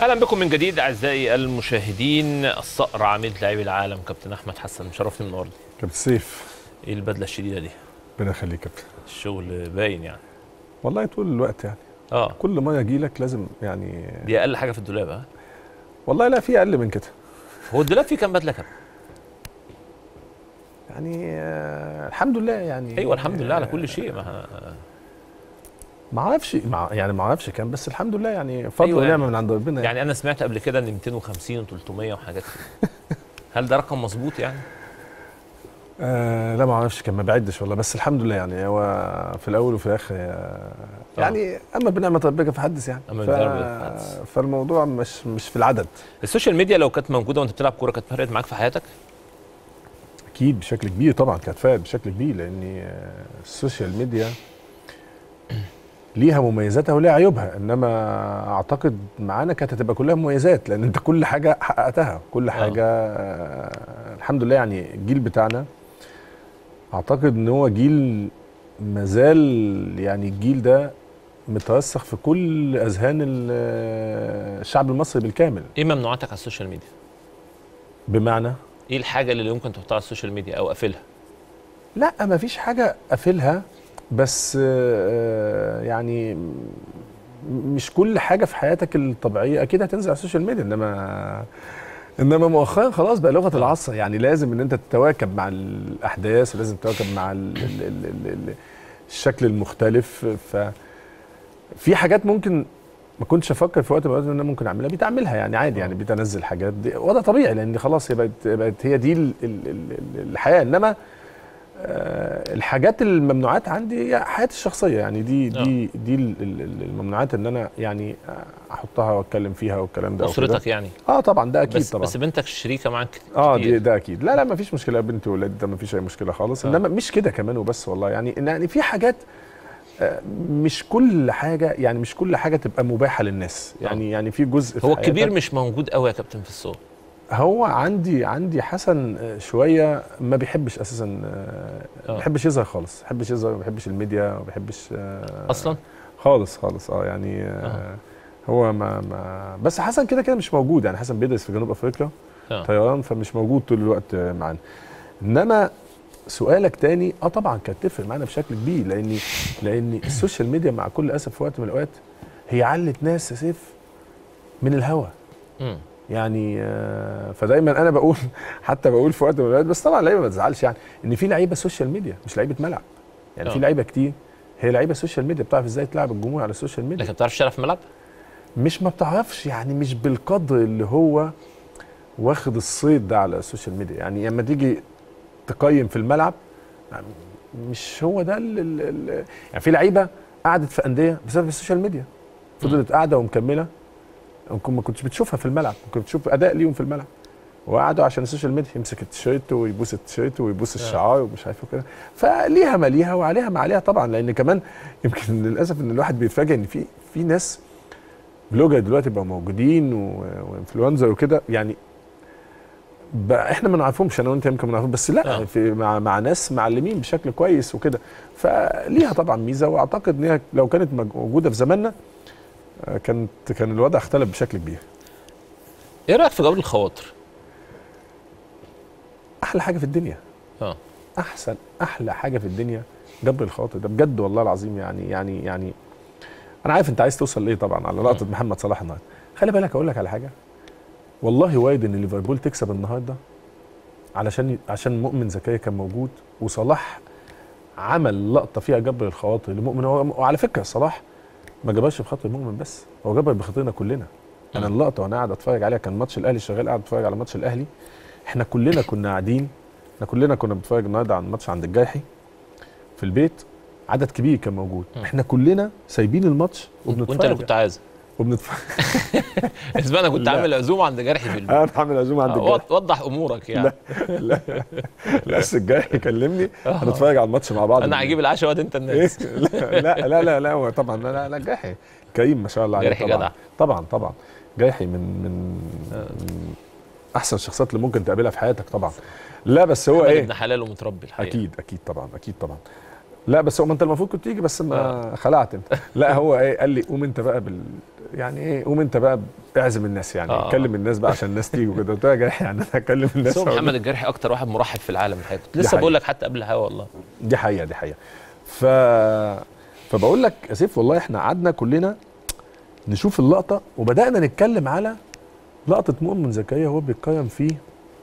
اهلا بكم من جديد اعزائي المشاهدين الصقر عميد لاعبي العالم كابتن احمد حسن مشرفني النهارده كابتن سيف ايه البدله الشديده دي ربنا يخليك كابتن الشغل باين يعني والله طول الوقت يعني اه كل ما يجي لك لازم يعني دي اقل حاجه في الدولاب ها والله لا في اقل من كده هو الدولاب فيه كام بدله كام يعني آه الحمد لله يعني ايوه الحمد لله على كل شيء ما ما اعرفش مع يعني ما اعرفش كام بس الحمد لله يعني فضل أيوة ونعمه يعني. من عند ربنا يعني يعني انا سمعت قبل كده ان 250 و300 وحاجات كده هل ده رقم مظبوط يعني آه لا ما اعرفش كام ما بعدش والله بس الحمد لله يعني هو في الاول وفي الاخر آه يعني اما بنعمه ربك فحدث يعني أما ف... بنعمة ربك فحدث. فالموضوع مش مش في العدد السوشيال ميديا لو كانت موجوده وانت بتلعب كوره كانت فرقت معاك في حياتك اكيد بشكل كبير طبعا كانت فارق بشكل كبير لان آه، السوشيال ميديا ليها مميزاتها وليها عيوبها انما اعتقد معانا كانت هتبقى كلها مميزات لان انت كل حاجه حققتها كل حاجه آه الحمد لله يعني الجيل بتاعنا اعتقد ان هو جيل مازال يعني الجيل ده مترسخ في كل اذهان ال- آه، الشعب المصري بالكامل ايه ممنوعاتك على السوشيال ميديا بمعنى ايه الحاجه اللي يمكن تحطها على السوشيال ميديا او قافلها لا ما فيش حاجة قافلها بس آه، يعني م- مش كل حاجة في حياتك الطبيعية أكيد هتنزل على السوشيال ميديا إنما إنما مؤخرا خلاص بقى لغة العصر يعني لازم إن أنت تتواكب مع الأحداث ولازم تتواكب مع ال ال ال ال ال الشكل المختلف ف في حاجات ممكن ما كنتش افكر في وقت من الأوقات ان انا ممكن اعملها بتعملها يعني عادي يعني بتنزل حاجات دي وده طبيعي لان خلاص هي بقت بقت هي دي ال- ال- ال- الحياه انما آه، الحاجات الممنوعات عندي هي حياتي الشخصيه يعني دي دي دي ال- ال- ال- الممنوعات ان انا يعني آه، احطها واتكلم فيها والكلام ده وكده. اسرتك يعني اه طبعا ده اكيد بس طبعا بس بنتك شريكه معاك اه كتير. دي ده اكيد لا لا ما فيش مشكله بنتي وولادي ده ما فيش اي مشكله خالص آه. انما مش كده كمان وبس والله يعني إن- يعني في حاجات آه، مش كل حاجه يعني مش كل حاجه تبقى مباحه للناس يعني يعني في جزء في هو الكبير حياتك- مش موجود قوي يا كابتن في الصور هو عندي عندي حسن آه، شويه ما بيحبش اساسا آه، ما آه. بيحبش يظهر خالص ما بيحبش يظهر ما بيحبش الميديا ما بيحبش آه، اصلا خالص خالص اه يعني آه هو ما ما بس حسن كده كده مش موجود يعني حسن بيدرس في جنوب افريقيا آه. طيران فمش موجود طول الوقت آه، معانا انما سؤالك تاني اه طبعا كانت تفرق معانا بشكل كبير لان لان السوشيال ميديا مع كل اسف في وقت من الاوقات هي علت ناس يا سيف من الهوا مم. يعني آه، فدايما انا بقول حتى بقول في وقت من الاوقات بس طبعا اللعيبه ما تزعلش يعني ان في لعيبه سوشيال ميديا مش لعيبه ملعب يعني آه. في لعيبه كتير هي لعيبه سوشيال ميديا بتعرف ازاي تلعب الجمهور على السوشيال ميديا لكن ما بتعرفش تلعب في الملعب مش ما بتعرفش يعني مش بالقدر اللي هو واخد الصيد ده على السوشيال ميديا يعني لما تيجي تقيم في الملعب مش هو ده ال ال ال يعني في لعيبه قعدت في انديه بسبب السوشيال ميديا فضلت قاعده ومكمله ممكن ما كنتش بتشوفها في الملعب ممكن بتشوف اداء ليهم في الملعب وقعدوا عشان السوشيال ميديا يمسك التيشيرت ويبوس التيشيرت ويبوس الشعار ومش عارف وكده فليها ما ليها وعليها ما عليها طبعا لان كمان يمكن للاسف ان الواحد بيتفاجئ ان في في ناس بلوجر دلوقتي بقوا موجودين و- وانفلونزر وكده يعني بقى احنا ما نعرفهمش انا وانت يمكن ما نعرفهم بس لا آه. في مع, مع ناس معلمين بشكل كويس وكده فليها طبعا ميزه واعتقد ان هي لو كانت موجوده في زماننا آه، كانت كان الوضع اختلف بشكل كبير ايه رايك في جبر الخواطر احلى حاجه في الدنيا اه احسن احلى حاجه في الدنيا جبر الخواطر ده بجد والله العظيم يعني يعني يعني انا عارف انت عايز توصل لايه طبعا على لقطه محمد صلاح النهارده خلي بالك اقول لك على حاجه والله وارد ان ليفربول تكسب النهارده علشان عشان مؤمن زكريا كان موجود وصلاح عمل لقطه فيها جبر الخواطر لمؤمن هو وعلى فكره صلاح ما جابهاش بخاطر مؤمن بس هو جبر بخاطرنا كلنا انا اللقطه وانا قاعد اتفرج عليها كان ماتش الاهلي شغال قاعد اتفرج على ماتش الاهلي احنا كلنا كنا قاعدين احنا كلنا كنا بنتفرج النهارده على الماتش عند الجايحي في البيت عدد كبير كان موجود م. احنا كلنا سايبين الماتش وانت اللي وبنتفرج كنت عايز وبنتفرج اسمع انا كنت لا. عامل عزومه عند جرحي في البيت انا عامل عزومه عند آه، الجايحي وض- وضح امورك يعني لا لا بس الجايحي كلمني آه. هنتفرج على الماتش مع بعض انا هجيب العشاء واد انت ايه الناس لا لا لا لا, لا هو طبعا لا لا, لا جايحي كريم ما شاء الله عليه جرحي طبعا جدع. طبعا طبعا جايحي من من من احسن الشخصيات اللي ممكن تقابلها في حياتك طبعا لا بس هو محمد ايه ابن حلال ومتربي الحقيقه اكيد اكيد طبعا اكيد طبعا لا بس هو ما انت المفروض كنت تيجي بس ما خلعت انت لا هو ايه قال لي قوم انت بقى بال يعني ايه قوم انت بقى اعزم الناس يعني آه. كلم الناس بقى عشان الناس تيجي وكده قلت له يا جريح يعني انا هكلم الناس بس هو هقول محمد الجرحي اكتر واحد مرحب في العالم الحقيقه كنت دي لسه حقيقة. بقول لك حتى قبل الهوا والله دي حقيقه دي حقيقه ف فبقول لك يا سيف والله احنا قعدنا كلنا نشوف اللقطه وبدانا نتكلم على لقطه مؤمن زكريا وهو بيتقيم فيه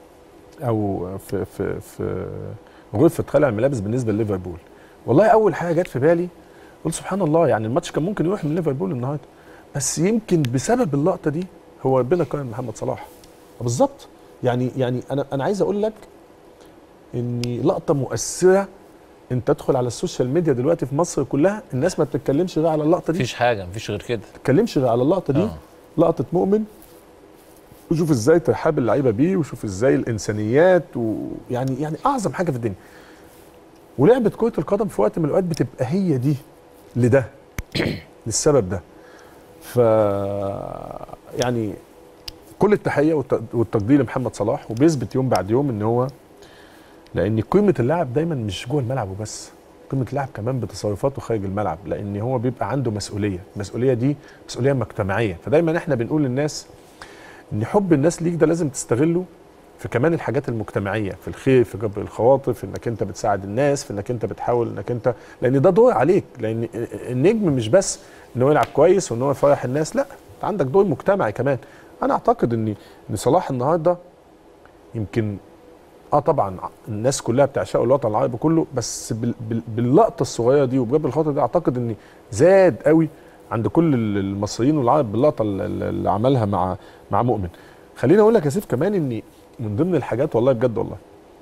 او في في في غرفه خلع الملابس بالنسبه لليفربول والله اول حاجه جت في بالي قلت سبحان الله يعني الماتش كان ممكن يروح من ليفربول النهارده بس يمكن بسبب اللقطه دي هو ربنا كرم محمد صلاح بالظبط يعني يعني انا انا عايز اقول لك ان لقطه مؤثره انت تدخل على السوشيال ميديا دلوقتي في مصر كلها الناس ما بتتكلمش غير على اللقطه دي مفيش حاجه مفيش غير كده ما بتتكلمش غير على اللقطه دي آه. لقطه مؤمن وشوف ازاي ترحاب اللعيبه بيه وشوف ازاي الانسانيات ويعني يعني اعظم حاجه في الدنيا ولعبه كره القدم في وقت من الاوقات بتبقى هي دي لده للسبب ده ف يعني كل التحيه والت- والتقدير لمحمد صلاح وبيثبت يوم بعد يوم ان هو لان قيمه اللاعب دايما مش جوه الملعب وبس قيمه اللاعب كمان بتصرفاته خارج الملعب لان هو بيبقى عنده مسؤوليه المسؤوليه دي مسؤوليه مجتمعيه فدايما احنا بنقول للناس ان حب الناس ليك ده لازم تستغله في كمان الحاجات المجتمعيه في الخير في جبر الخواطر في انك انت بتساعد الناس في انك انت بتحاول انك انت لان ده دور عليك لان النجم مش بس ان هو يلعب كويس وان هو يفرح الناس لا انت عندك دور مجتمعي كمان انا اعتقد ان ان صلاح النهارده يمكن اه طبعا الناس كلها بتعشقه الوطن العربي كله بس بال بال باللقطه الصغيره دي وبجد الخاطر دي اعتقد ان زاد قوي عند كل ال- المصريين والعرب باللقطه ال- ال- اللي عملها مع مع مؤمن خليني اقول لك يا سيف كمان ان من ضمن الحاجات والله بجد والله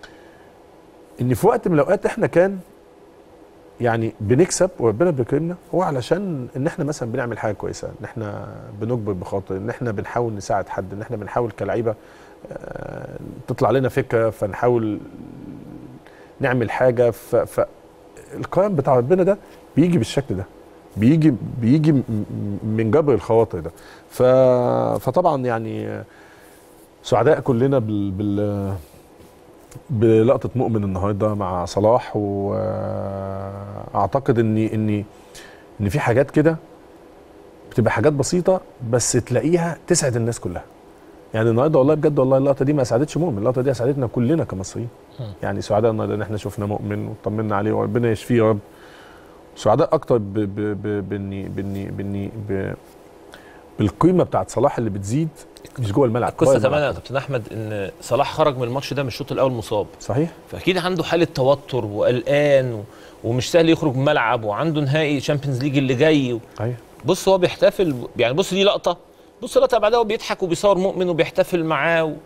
ان في وقت من الاوقات احنا كان يعني بنكسب وربنا بيكرمنا هو علشان ان احنا مثلا بنعمل حاجه كويسه ان احنا بنجبر بخاطر ان احنا بنحاول نساعد حد ان احنا بنحاول كلعيبه آه، تطلع لنا فكره فنحاول نعمل حاجه ف, ف القيم بتاع ربنا ده بيجي بالشكل ده بيجي بيجي م- م- من جبر الخواطر ده ف فطبعا يعني آه، سعداء كلنا بال, بال بلقطه مؤمن النهارده مع صلاح واعتقد ان ان ان في حاجات كده بتبقى حاجات بسيطه بس تلاقيها تسعد الناس كلها يعني النهارده والله بجد والله اللقطه دي ما اسعدتش مؤمن اللقطه دي اسعدتنا كلنا كمصريين مم. يعني سعداء النهارده ان احنا شفنا مؤمن وطمنا عليه وربنا يشفيه يا رب سعداء اكتر ب- ب- ب- باني باني باني ب- بالقيمه بتاعت صلاح اللي بتزيد مش جوه الملعب القصه بره كمان الملعب. يا كابتن احمد ان صلاح خرج من الماتش ده من الشوط الاول مصاب صحيح فاكيد عنده حاله توتر وقلقان و... ومش سهل يخرج من الملعب وعنده نهائي تشامبيونز ليج اللي جاي صحيح بص هو بيحتفل يعني بص دي لقطه بص اللقطه بعدها هو بيضحك وبيصور مؤمن وبيحتفل معاه و...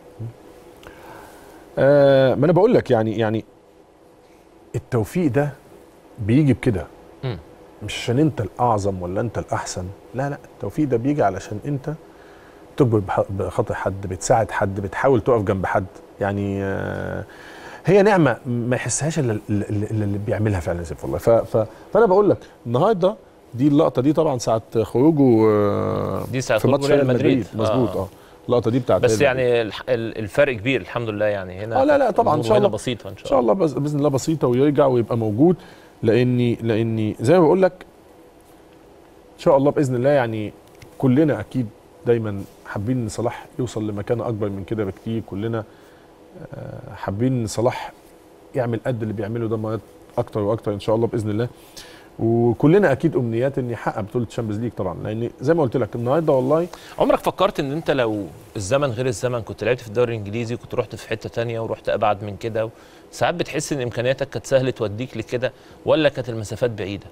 آه ما انا بقول لك يعني يعني التوفيق ده بيجي بكده مم. مش عشان انت الاعظم ولا انت الاحسن لا لا التوفيق ده بيجي علشان انت تجبر بح- بخاطر حد بتساعد حد بتحاول تقف جنب حد يعني آه هي نعمه ما يحسهاش الا اللي, اللي, اللي بيعملها فعلا يا سيف والله ف ف فانا بقول لك النهارده دي اللقطه دي طبعا ساعه خروجه آه دي ساعة في خروج ماتش ريال ريال مدريد. مدريد مظبوط آه. اه اللقطه دي بتاعت بس ريال مدريد. يعني الح- ال- الفرق كبير الحمد لله يعني هنا آه لا لا طبعاً إن الأمور شاء هنا الله. بسيطه ان ان شاء الله الله بز- باذن الله بسيطه ويرجع ويبقى موجود لاني لاني زي ما بقول لك ان شاء الله باذن الله يعني كلنا اكيد دايما حابين ان صلاح يوصل لمكانه اكبر من كده بكتير كلنا آه، حابين ان صلاح يعمل قد اللي بيعمله ده مرات اكتر واكتر ان شاء الله باذن الله وكلنا اكيد امنيات ان يحقق بطوله الشامبيونز ليج طبعا لان زي ما قلت لك النهارده والله عمرك فكرت ان انت لو الزمن غير الزمن كنت لعبت في الدوري الانجليزي كنت رحت في حته تانية ورحت ابعد من كده ساعات بتحس ان امكانياتك كانت سهل توديك لكده ولا كانت المسافات بعيده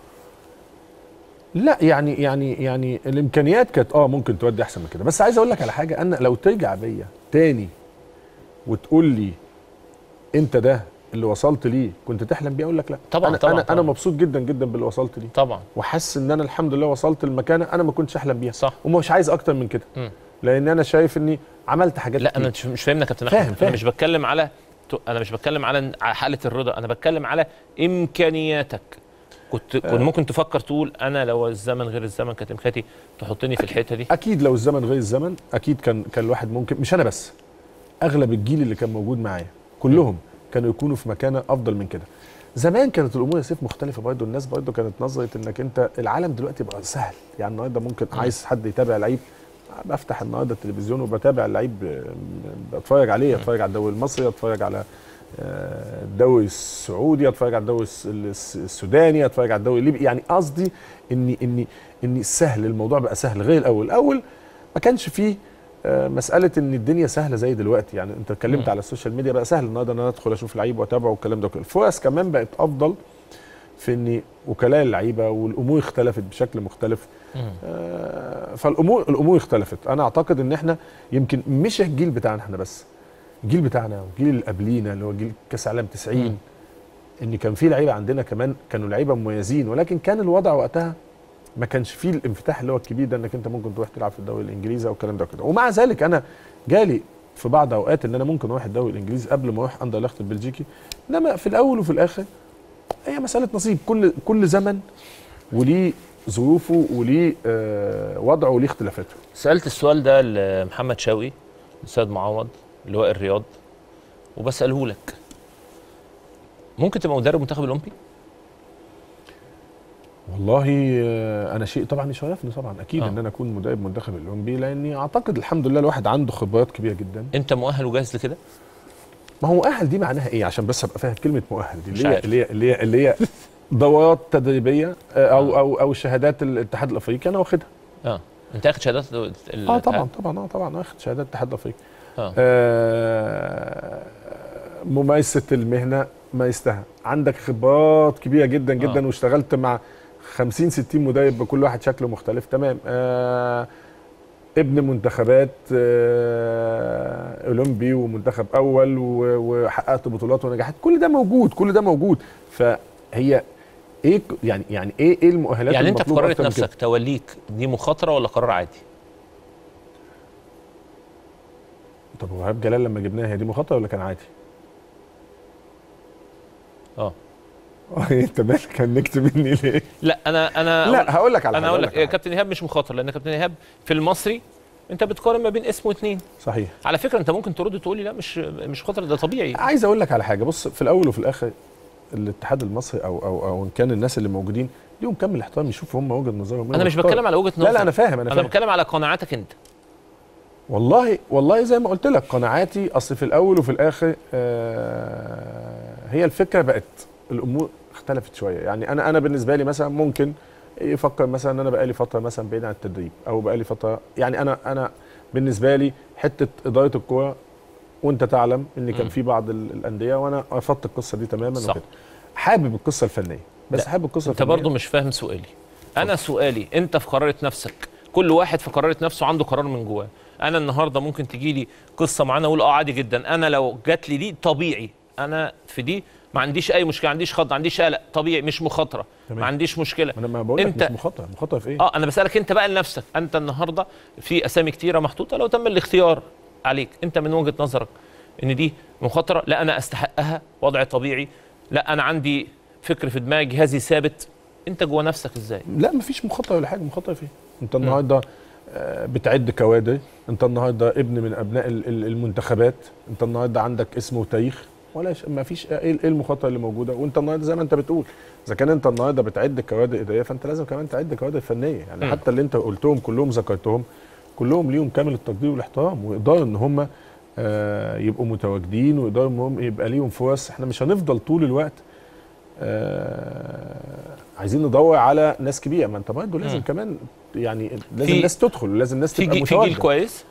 لا يعني يعني يعني الامكانيات كانت اه ممكن تودي احسن من كده بس عايز اقول لك على حاجه انا لو ترجع بيا تاني وتقول لي انت ده اللي وصلت ليه كنت تحلم بيه اقول لك لا طبعاً، انا طبعاً، انا طبعاً. انا مبسوط جدا جدا باللي وصلت ليه طبعا وحاسس ان انا الحمد لله وصلت لمكانه انا ما كنتش احلم بيها صح ومش عايز اكتر من كده مم. لان انا شايف اني عملت حاجات لا كتير. انا مش- مش فاهمنا يا كابتن فاهم، احمد فاهم. انا مش بتكلم على انا مش بتكلم على على حاله الرضا انا بتكلم على امكانياتك كنت كنت ممكن تفكر تقول انا لو الزمن غير الزمن كانت امكانياتي تحطني في الحته دي اكيد لو الزمن غير الزمن اكيد كان كان الواحد ممكن مش انا بس اغلب الجيل اللي كان موجود معايا كلهم كانوا يكونوا في مكانه افضل من كده زمان كانت الامور يا سيف مختلفه برضه الناس برضه كانت نظره انك انت العالم دلوقتي بقى سهل يعني النهارده ممكن عايز حد يتابع لعيب بفتح النهارده التلفزيون وبتابع اللعيب ب- بتفرج عليه اتفرج على الدوري المصري اتفرج على آه، الدوري السعودي اتفرج على الدوري الس- الس- السوداني اتفرج على الدوري الليبي يعني قصدي ان ان ان سهل الموضوع بقى سهل غير الاول الاول ما كانش فيه آه، مساله ان الدنيا سهله زي دلوقتي يعني انت اتكلمت مم. على السوشيال ميديا بقى سهل النهارده ان انا ادخل اشوف لعيب واتابعه والكلام ده كله الفرص كمان بقت افضل في ان وكلاء اللعيبه والامور اختلفت بشكل مختلف مم. آه، فالامور الامور اختلفت انا اعتقد ان احنا يمكن مش الجيل بتاعنا احنا بس الجيل بتاعنا والجيل اللي قبلينا اللي هو جيل كاس العالم 90 مم. ان كان في لعيبه عندنا كمان كانوا لعيبه مميزين ولكن كان الوضع وقتها ما كانش فيه الانفتاح اللي هو الكبير ده انك انت ممكن تروح تلعب في الدوري الانجليزي او الكلام ده كده ومع ذلك انا جالي في بعض اوقات ان انا ممكن اروح الدوري الانجليزي قبل ما اروح اندرلخت البلجيكي انما في الاول وفي الاخر هي مساله نصيب كل كل زمن وليه ظروفه وليه آه وضعه وليه اختلافاته سالت السؤال ده لمحمد شوقي الاستاذ معوض لواء الرياض وبساله لك ممكن تبقى مدرب منتخب الاولمبي والله آه، انا شيء طبعا يشرفني طبعا اكيد آه. آه. ان انا اكون مدرب منتخب الاولمبي لاني اعتقد الحمد لله الواحد عنده خبرات كبيره جدا انت مؤهل وجاهز لكده ما هو مؤهل دي معناها ايه عشان بس ابقى فاهم كلمه مؤهل دي مش اللي هي عارف. اللي هي اللي هي, اللي هي دورات تدريبيه آه، او او او شهادات الاتحاد الافريقي انا واخدها اه انت اخد شهادات ال- ال- اه طبعا طبعا اه طبعا واخد شهادات الاتحاد الافريقي اه آه ممارسه المهنه مارستها عندك خبرات كبيره جدا جدا آه. آه. واشتغلت مع 50 60 مدرب بكل واحد شكله مختلف تمام آه ابن منتخبات آه اولمبي ومنتخب اول و- وحققت بطولات ونجاحات كل ده موجود كل ده موجود فهي ايه ك- يعني يعني ايه ايه المؤهلات يعني انت في المطلوبة قرارة أكتر من كده؟ نفسك توليك دي مخاطره ولا قرار عادي طب وهاب جلال لما جبناها هي دي مخاطره ولا كان عادي؟ اه انت مالك هنكت مني ليه؟ لا انا انا لا هقول لك على انا حاجة، اقول لك على إيه، حاجة. كابتن ايهاب مش مخاطر لان كابتن ايهاب في المصري انت بتقارن ما بين اسم واثنين صحيح على فكره انت ممكن ترد تقول لي لا مش مش خاطر ده طبيعي عايز اقول لك على حاجه بص في الاول وفي الاخر الاتحاد المصري او او او ان كان الناس اللي موجودين ليهم كم الاحترام يشوفوا هم وجهه نظرهم انا مش بتكلم على وجهه نظر لا لا انا فاهم انا, انا فاهم بتكلم على قناعاتك انت والله والله زي ما قلت لك قناعاتي اصل في الاول وفي الاخر آه هي الفكره بقت الامور اختلفت شويه يعني انا انا بالنسبه لي مثلا ممكن يفكر مثلا ان انا بقالي فتره مثلا بعيد عن التدريب او بقالي فتره يعني انا انا بالنسبه لي حته اداره الكوره وانت تعلم ان كان مم. في بعض ال- الانديه وانا رفضت القصه دي تماما صح. وكده حابب القصه الفنيه بس لا، حابب القصه انت الفنيه برضو مش فاهم سؤالي انا سؤالي انت في قرارة نفسك كل واحد في قرارة نفسه عنده قرار من جواه انا النهارده ممكن تجي لي قصه معانا اقول اه عادي جدا انا لو جات لي دي طبيعي انا في دي ما عنديش اي مشكله ما عنديش خط ما عنديش قلق طبيعي مش مخاطره تمام. ما عنديش مشكله ما انا ما بقول لك انت- مش مخاطره مخاطره في ايه اه انا بسالك انت بقى لنفسك انت النهارده في اسامي كتيره محطوطه لو تم الاختيار عليك انت من وجهه نظرك ان دي مخاطره لا انا استحقها وضع طبيعي لا انا عندي فكر في دماغي جهازي ثابت انت جوه نفسك ازاي لا مفيش مخاطره ولا حاجه مخاطره فين انت النهارده آه، بتعد كوادر انت النهارده ابن من ابناء ال- ال- المنتخبات انت النهارده عندك اسم وتاريخ ولا ش... ما فيش ايه ايه المخاطره اللي موجوده وانت النهارده زي ما انت بتقول اذا كان انت النهارده بتعد كوادر اداريه فانت لازم كمان تعد كوادر فنيه يعني مم. حتى اللي انت قلتهم كلهم ذكرتهم كلهم ليهم كامل التقدير والاحترام ويقدروا ان هم آه يبقوا متواجدين ويقدروا ان هم يبقى ليهم فرص احنا مش هنفضل طول الوقت آه عايزين ندور على ناس كبيره ما انت برضه لازم مم. كمان يعني لازم في- ناس تدخل ولازم ناس في تبقى جي- في جيل متواجده كويس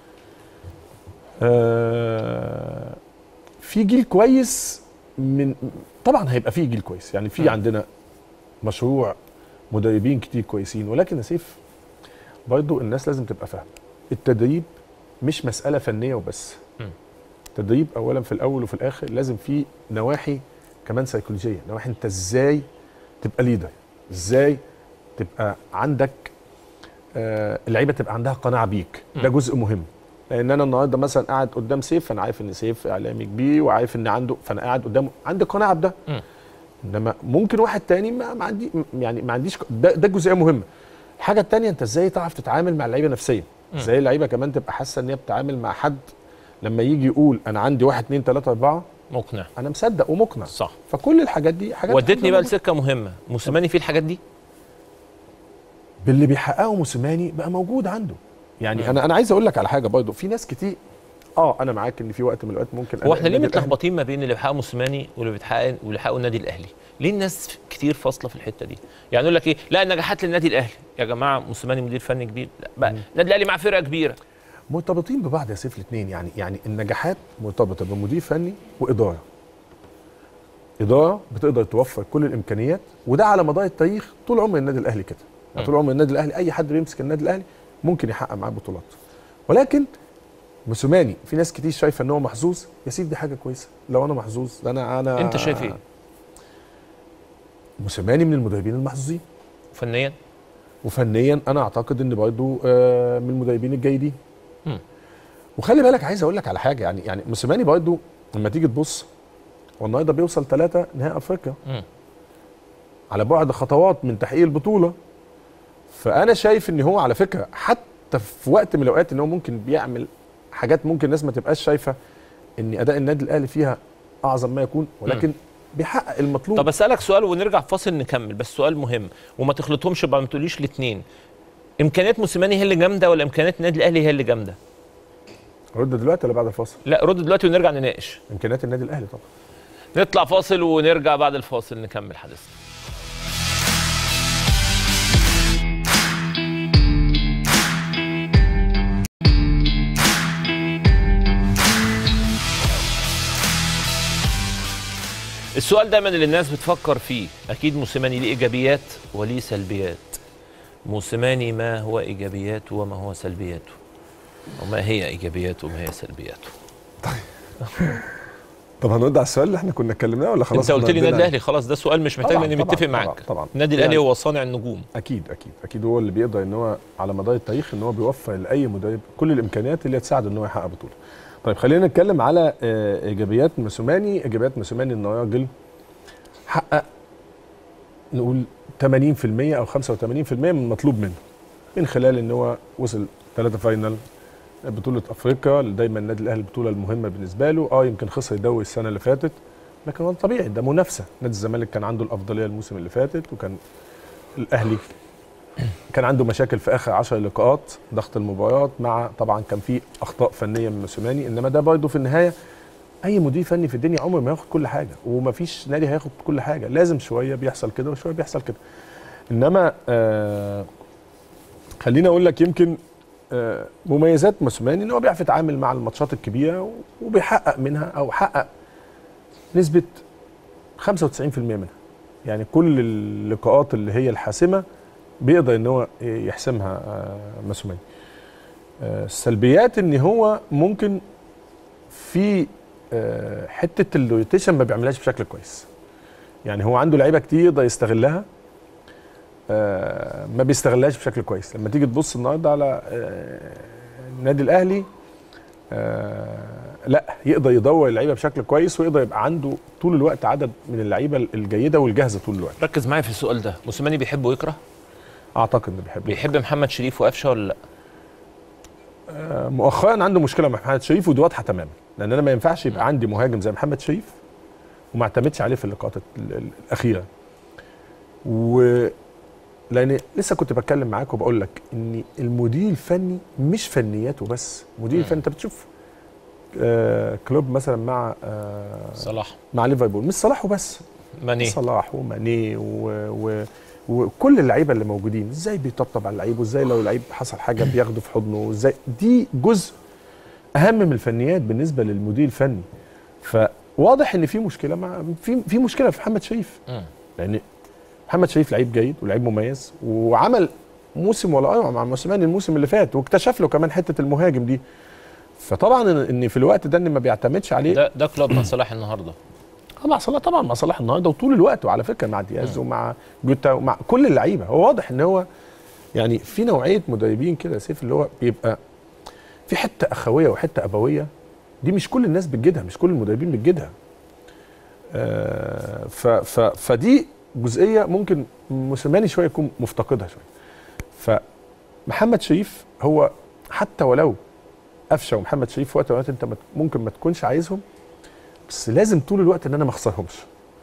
آه في جيل كويس من طبعا هيبقى في جيل كويس يعني في مم. عندنا مشروع مدربين كتير كويسين ولكن يا سيف برضو الناس لازم تبقى فاهمه التدريب مش مساله فنيه وبس مم. التدريب اولا في الاول وفي الاخر لازم في نواحي كمان سيكولوجيه نواحي انت ازاي تبقى ليدر ازاي تبقى عندك آه اللعيبه تبقى عندها قناعه بيك ده مم. جزء مهم لان انا النهارده مثلا قاعد قدام سيف فانا عارف ان سيف اعلامي كبير وعارف ان عنده فانا قاعد قدامه عندي قناعه بده مم. انما ممكن واحد تاني ما, ما عندي يعني ما عنديش ده, ده جزئيه مهمه الحاجه التانيه انت ازاي تعرف تتعامل مع اللعيبه نفسيا مم. ازاي اللعيبه كمان تبقى حاسه ان هي بتتعامل مع حد لما يجي يقول انا عندي واحد اتنين تلاته اربعه مقنع انا مصدق ومقنع صح فكل الحاجات دي حاجات ودتني الحمد بقى لله لسكه مهمه موسيماني فيه الحاجات دي باللي بيحققه موسيماني بقى موجود عنده يعني مم. انا انا عايز اقول لك على حاجه برضه في ناس كتير اه انا معاك ان في وقت من الاوقات ممكن هو احنا ليه النادي الأهلي- متلخبطين ما بين اللي بيحققه موسيماني واللي بيتحقق واللي بيحققه النادي الاهلي ليه الناس كتير فاصله في الحته دي يعني يقول لك ايه لا النجاحات للنادي الاهلي يا جماعه موسيماني مدير فني كبير لا بقى النادي الاهلي مع فرقه كبيره مرتبطين ببعض يا سيف الاثنين يعني يعني النجاحات مرتبطه بمدير فني واداره اداره بتقدر توفر كل الامكانيات وده على مدار التاريخ طول عمر النادي الاهلي كده يعني طول عمر النادي الاهلي اي حد بيمسك النادي الاهلي ممكن يحقق معاه بطولات ولكن موسيماني في ناس كتير شايفه ان هو محظوظ يا سيدي دي حاجه كويسه لو انا محظوظ انا انا انت شايف ايه موسيماني من المدربين المحظوظين فنيا وفنيا انا اعتقد ان برضه آه، من المدربين الجيدين مم. وخلي بالك عايز اقول لك على حاجه يعني يعني موسيماني برضه لما تيجي تبص هو النهارده بيوصل ثلاثه نهائي افريقيا مم. على بعد خطوات من تحقيق البطوله فانا شايف ان هو على فكره حتى في وقت من الاوقات ان هو ممكن بيعمل حاجات ممكن الناس ما تبقاش شايفه ان اداء النادي الاهلي فيها اعظم ما يكون ولكن بيحقق المطلوب طب اسالك سؤال ونرجع فاصل نكمل بس سؤال مهم وما تخلطهمش بقى ما تقوليش الاثنين امكانيات موسيماني هي اللي جامده ولا امكانيات النادي الاهلي هي اللي جامده رد دلوقتي ولا بعد الفاصل لا رد دلوقتي ونرجع نناقش امكانيات النادي الاهلي طبعا نطلع فاصل ونرجع بعد الفاصل نكمل حديثنا السؤال دايما اللي الناس بتفكر فيه اكيد موسيماني ليه ايجابيات وليه سلبيات موسيماني ما هو ايجابياته وما هو سلبياته وما هي ايجابياته وما هي سلبياته طب هنرد على السؤال اللي احنا كنا اتكلمناه ولا خلاص انت قلت احنا لي النادي عندنا- الاهلي خلاص ده سؤال مش محتاج طبعاً، لاني طبعاً، متفق طبعاً، معاك طبعاً. النادي الاهلي يعني- هو صانع النجوم اكيد اكيد اكيد هو اللي بيقدر ان هو على مدار التاريخ ان هو بيوفر لاي مدرب كل الامكانيات اللي تساعده ان هو يحقق بطوله. طيب خلينا نتكلم على آه، ايجابيات موسوماني، ايجابيات موسوماني ان راجل حقق نقول 80% او 85% من المطلوب منه من خلال ان هو وصل ثلاثه فاينل بطوله افريقيا دايما النادي الاهلي البطوله المهمه بالنسبه له اه يمكن خسر الدوري السنه اللي فاتت لكن هو طبيعي ده منافسه نادي الزمالك كان عنده الافضليه الموسم اللي فاتت وكان الاهلي كان عنده مشاكل في اخر 10 لقاءات ضغط المباريات مع طبعا كان في اخطاء فنيه من موسيماني انما ده برضه في النهايه اي مدير فني في الدنيا عمره ما ياخد كل حاجه ومفيش نادي هياخد كل حاجه لازم شويه بيحصل كده وشويه بيحصل كده انما آه خليني اقول لك يمكن آه مميزات موسيماني ان هو بيعرف يتعامل مع الماتشات الكبيره وبيحقق منها او حقق نسبه 95% منها يعني كل اللقاءات اللي هي الحاسمه بيقدر ان هو يحسمها آه، موسيماني آه، السلبيات ان هو ممكن في آه، حته الروتيشن ما بيعملهاش بشكل كويس يعني هو عنده لعيبه كتير يقدر يستغلها آه، ما بيستغلهاش بشكل كويس لما تيجي تبص النهارده على آه، النادي الاهلي آه، لا يقدر يدور اللعيبه بشكل كويس ويقدر يبقى عنده طول الوقت عدد من اللعيبه الجيده والجاهزه طول الوقت ركز معايا في السؤال ده موسيماني بيحب ويكره اعتقد انه بيحب بيحب محمد شريف وقفشه ولا لا آه، مؤخرا عنده مشكله مع محمد شريف ودي واضحه تماما لان انا ما ينفعش يبقى عندي مهاجم زي محمد شريف وما اعتمدش عليه في اللقاءات ال- ال- الاخيره و لان لسه كنت بتكلم معاك وبقول لك ان المدير الفني مش فنياته بس مدير مم. الفني انت بتشوف آه كلوب مثلا مع آه صلاح مع ليفربول مش صلاح وبس ماني صلاح وماني و... و... وكل اللعيبه اللي موجودين ازاي بيطبطب على اللعيب وازاي لو لعيب حصل حاجه بياخده في حضنه وازاي دي جزء اهم من الفنيات بالنسبه للمدير الفني فواضح ان في مشكله مع في في مشكله في محمد شريف مم. لان محمد شريف لعيب جيد ولعيب مميز وعمل موسم ولا اروع مع موسيماني الموسم اللي فات واكتشف له كمان حته المهاجم دي فطبعا ان إن في الوقت ده ان ما بيعتمدش عليه ده ده كلوب مع صلاح النهارده اه مع صلاح طبعا مع صلاح النهارده وطول الوقت وعلى فكره مع دياز ومع جوتا ومع كل اللعيبه هو واضح ان هو يعني في نوعيه مدربين كده يا سيف اللي هو بيبقى في حته اخويه وحته ابويه دي مش كل الناس بتجدها مش كل المدربين بتجدها آه ف ف فدي جزئيه ممكن موسيماني شويه يكون مفتقدها شويه فمحمد شريف هو حتى ولو قفشه ومحمد شريف في وقت من الأوقات انت ما- ممكن ما تكونش عايزهم بس لازم طول الوقت ان انا ما اخسرهمش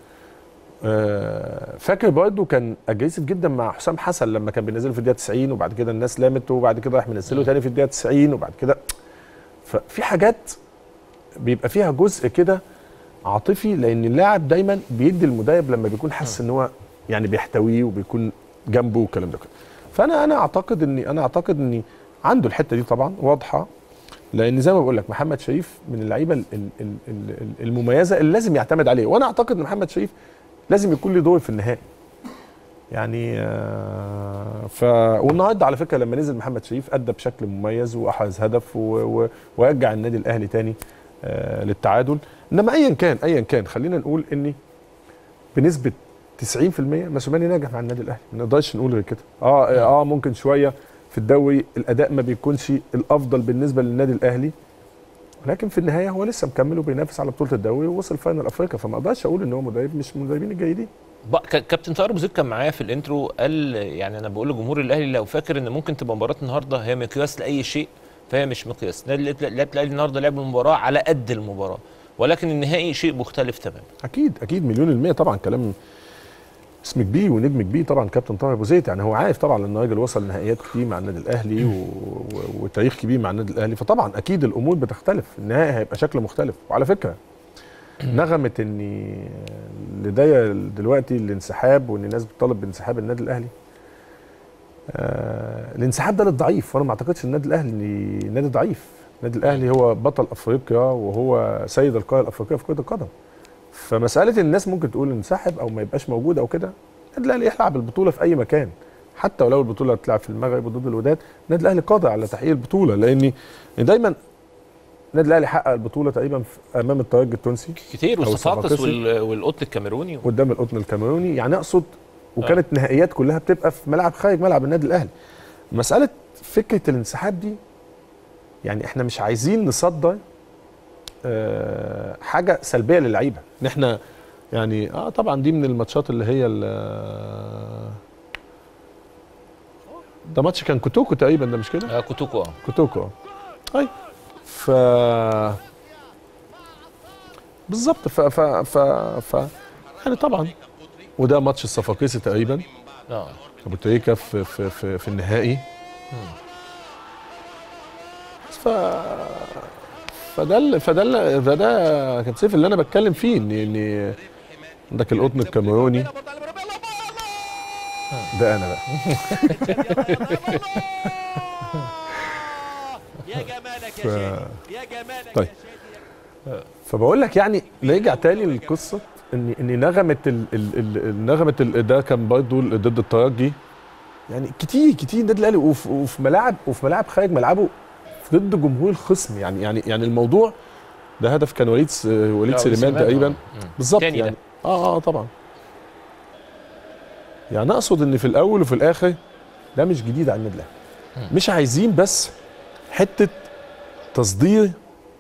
آه، فاكر برضه كان اجريسيف جدا مع حسام حسن لما كان بينزله في الدقيقه 90 وبعد كده الناس لامت وبعد كده راح منزله تاني في الدقيقه 90 وبعد كده ففي حاجات بيبقى فيها جزء كده عاطفي لان اللاعب دايما بيدي المدرب لما بيكون حاسس ان هو يعني بيحتويه وبيكون جنبه والكلام ده كله فانا انا اعتقد اني انا اعتقد اني عنده الحته دي طبعا واضحه لان زي ما بقول لك محمد شريف من اللعيبه ال- ال- ال- ال- المميزه اللي لازم يعتمد عليه وانا اعتقد ان محمد شريف لازم يكون له دور في النهائي يعني آه، ف والنهارده على فكره لما نزل محمد شريف ادى بشكل مميز واحرز هدف و... و... ورجع النادي الاهلي تاني آه للتعادل انما ايا كان ايا كان خلينا نقول اني بنسبه 90% مسوماني ناجح مع النادي الاهلي ما نقدرش نقول غير كده اه اه ممكن شويه في الدوري الاداء ما بيكونش الافضل بالنسبه للنادي الاهلي لكن في النهايه هو لسه مكمل وبينافس على بطوله الدوري ووصل فاينل افريقيا فما اقدرش اقول ان هو مدرب مش من المدربين الجيدين بقى ك- كابتن طاهر ابو زيد كان معايا في الانترو قال يعني انا بقول لجمهور الاهلي لو فاكر ان ممكن تبقى مباراه النهارده هي مقياس لاي شيء فهي مش مقياس نادي الأهلي- لعيبه الاهلي النهارده لعبوا المباراه على قد المباراه ولكن النهائي شيء مختلف تماما اكيد اكيد مليون المية طبعا كلام اسم كبير ونجم كبير طبعا كابتن طاهر ابو زيد يعني هو عارف طبعا ان الراجل وصل نهائيات كتير مع النادي الاهلي و... و... وتاريخ كبير مع النادي الاهلي فطبعا اكيد الامور بتختلف النهائي هيبقى شكل مختلف وعلى فكره نغمه ان اللي دايه دلوقتي الانسحاب وان الناس بتطالب بانسحاب النادي الاهلي آه الانسحاب ده للضعيف وانا ما اعتقدش النادي الاهلي نادي ضعيف النادي الاهلي هو بطل افريقيا وهو سيد القاره الافريقيه في كره القدم فمساله الناس ممكن تقول انسحب او ما يبقاش موجود او كده النادي الاهلي يلعب البطوله في اي مكان حتى ولو البطوله هتلعب في المغرب ضد الوداد النادي الاهلي قادر على تحقيق البطوله لان دايما النادي الاهلي حقق البطوله تقريبا في- امام الترجي التونسي كتير أو والصفاقس الصفاقسي. وال- والقط الكاميروني قدام القطن الكاميروني يعني اقصد وكانت نهائيات كلها بتبقى في ملعب خارج ملعب النادي الاهلي مساله فكره الانسحاب دي يعني احنا مش عايزين نصدر آه، حاجه سلبيه للعيبه ان احنا يعني اه طبعا دي من الماتشات اللي هي ال- ده ماتش كان كوتوكو تقريبا ده مش كده آه كوتوكو اه كوتوكو اه طيب ف بالظبط ف ف ف ف يعني طبعا وده ماتش الصفاقسي تقريبا اه ابو تريكه في في في, في النهائي ف فده ال- فده ال- فده كان سيف اللي انا بتكلم فيه ان ان عندك القطن الكاميروني ده انا بقى يا جمالك ف- يا شادي يا جمالك طيب. يا شادي فبقول لك يعني نرجع تاني للقصه ان ان نغمه ال ال ال نغمه ال ده كان برضه ضد الترجي يعني كتير كتير النادي الاهلي وفي, وفي ملاعب وفي ملاعب خارج ملعبه ضد جمهور الخصم يعني يعني يعني الموضوع ده هدف كان وليد س- وليد لا، سليمان سليمان، تقريبا آه. مم. بالظبط تاني ده. يعني اه اه طبعا يعني اقصد ان في الاول وفي الاخر ده مش جديد على النادي الاهلي مش عايزين بس حته تصدير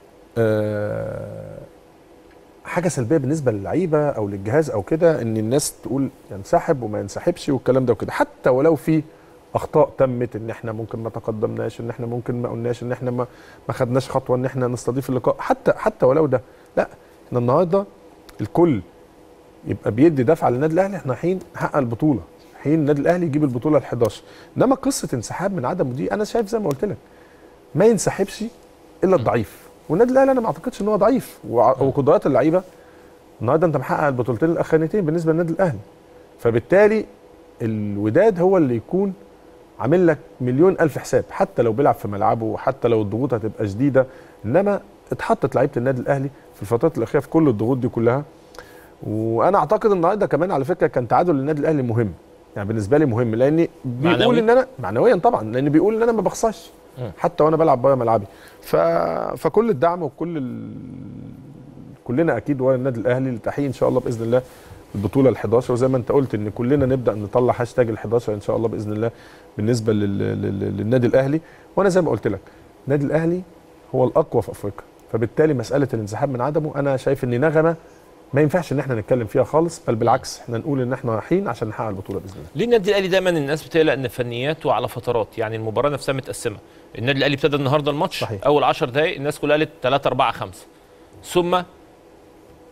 آه حاجه سلبيه بالنسبه للعيبه او للجهاز او كده ان الناس تقول ينسحب وما ينسحبش والكلام ده وكده حتى ولو في اخطاء تمت ان احنا ممكن ما تقدمناش ان احنا ممكن ما قلناش ان احنا ما ما خدناش خطوه ان احنا نستضيف اللقاء حتى حتى ولو ده لا احنا النهارده الكل يبقى بيدي دفعه للنادي الاهلي احنا رايحين نحقق البطوله رايحين النادي الاهلي يجيب البطوله ال 11 انما قصه انسحاب من عدمه دي انا شايف زي ما قلت لك ما ينسحبش الا الضعيف والنادي الاهلي انا ما اعتقدش ان هو ضعيف وع- وقدرات اللعيبه النهارده انت محقق البطولتين الاخرانيتين بالنسبه للنادي الاهلي فبالتالي الوداد هو اللي يكون عامل لك مليون الف حساب حتى لو بيلعب في ملعبه وحتى لو الضغوط هتبقى شديده انما اتحطت لعيبه النادي الاهلي في الفترات الاخيره في كل الضغوط دي كلها وانا اعتقد النهارده كمان على فكره كان تعادل للنادي الاهلي مهم يعني بالنسبه لي مهم لان بيقول معنوي؟ ان انا معنويا طبعا لان بيقول ان انا ما بخسرش مم. حتى وانا بلعب بره ملعبي ف... فكل الدعم وكل ال... كلنا اكيد ورا النادي الاهلي لتحقيق ان شاء الله باذن الله البطوله ال 11 وزي ما انت قلت ان كلنا نبدا نطلع هاشتاج ال 11 ان شاء الله باذن الله بالنسبه لل... لل... للنادي الاهلي وانا زي ما قلت لك النادي الاهلي هو الاقوى في افريقيا فبالتالي مساله الانسحاب من عدمه انا شايف ان نغمه ما ينفعش ان احنا نتكلم فيها خالص بل بالعكس احنا نقول ان احنا رايحين عشان نحقق البطوله باذن الله ليه النادي الاهلي دايما الناس بتقلق ان فنياته على فترات يعني المباراه نفسها متقسمه النادي الاهلي ابتدى النهارده الماتش صحيح. اول 10 دقائق الناس كلها قالت 3 4 5 ثم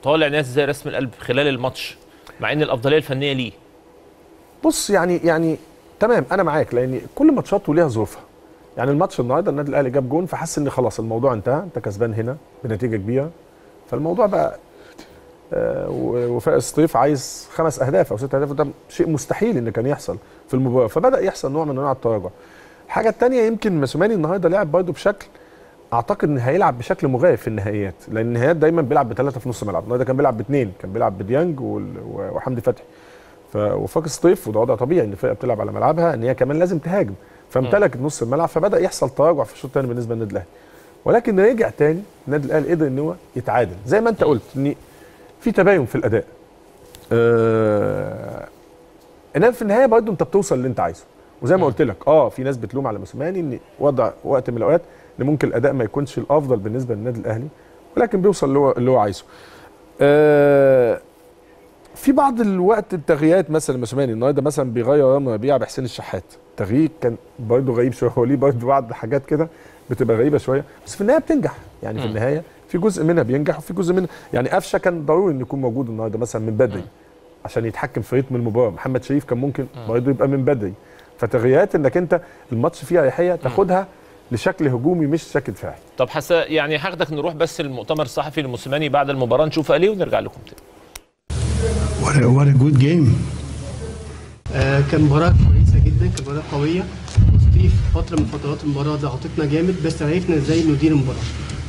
طالع ناس زي رسم القلب خلال الماتش مع ان الافضليه الفنيه ليه بص يعني يعني تمام انا معاك لان كل ماتشات وليها ظروفها يعني الماتش النهارده النادي الاهلي جاب جون فحس ان خلاص الموضوع انتهى انت كسبان هنا بنتيجه كبيره فالموضوع بقى آه، و- وفاء الصيف عايز خمس اهداف او ست اهداف وده شيء مستحيل ان كان يحصل في المباراه فبدا يحصل نوع من انواع التراجع الحاجه الثانيه يمكن مسوماني النهارده لعب برضه بشكل اعتقد ان هيلعب بشكل مغاير في النهائيات لان النهائيات دايما بيلعب بثلاثه في نص ملعب النهارده كان بيلعب باثنين كان بيلعب بديانج وال- و- وحمدي فتحي ف وفاق الصيف وده وضع طبيعي ان الفرقه بتلعب على ملعبها ان هي كمان لازم تهاجم فامتلكت نص الملعب فبدا يحصل تراجع في الشوط الثاني بالنسبه للنادي الاهلي ولكن رجع تاني النادي الاهلي قدر ان هو يتعادل زي ما انت قلت ان في تباين في الاداء آه انما في النهايه برضه انت بتوصل اللي انت عايزه وزي ما قلت لك اه في ناس بتلوم على موسيماني ان وضع وقت من الاوقات ان ممكن الاداء ما يكونش الافضل بالنسبه للنادي الاهلي ولكن بيوصل اللي هو اللي هو عايزه آه في بعض الوقت التغييرات مثلا موسيماني النهارده مثلا بيغير رامي ربيعه بحسين الشحات تغيير كان برضه غريب شويه هو ليه برضه بعض حاجات كده بتبقى غريبه شويه بس في النهايه بتنجح يعني في مم. النهايه في جزء منها بينجح وفي جزء منها يعني قفشه كان ضروري انه يكون موجود النهارده مثلا من بدري عشان يتحكم في رتم المباراه محمد شريف كان ممكن برضه يبقى من بدري فتغييرات انك انت الماتش فيه اريحيه تاخدها لشكل هجومي مش شكل دفاعي طب حس يعني هاخدك نروح بس المؤتمر الصحفي لموسيماني بعد المباراه نشوف قال ايه ونرجع لكم تاني What a, what a good game. آه، كان مباراة كويسة جدا كان مباراة قوية وستيف فترة من فترات المباراة ضغطتنا جامد بس عرفنا ازاي ندير المباراة.